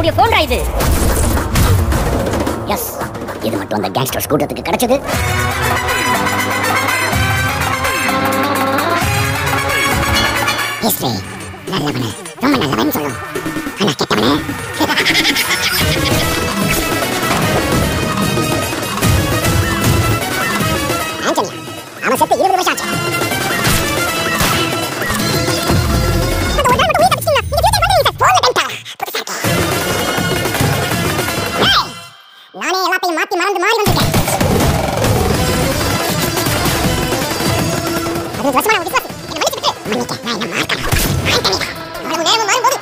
வரக்கூடிய போன்டா இது எஸ் இது மட்டும் அந்த கேங்ஸ்டர்ஸ் கூட்டத்துக்கு கிடைச்சது ஹிஸ்டரி நல்லவனு ரொம்ப நல்லவன் சொல்லும் ஆனா கெட்டவனு ஆண்டனியா அவன் செத்து இருபது வருஷம் ஆச்சு அது ஒரு நாள் மட்டும் உயிர் தப்பிச்சிட்டீங்களா? இந்த future மாதிரி சார். phone ல பண்ணிட்டாங்க. புதுசா இருக்கே. ஏய், நானே எல்லாத்தையும் மாத்தி மறந்து மாறி வந்திருக்கேன் பதினஞ்சு வருஷமா நான் உன் விசுவாசி. என்னை மன்னிச்சு விட்டு. மன்னிக்க, நான் என்ன மார்க்கணும். ஆண்டனியா, அவ்வளவு நேரமும் மாறும்போது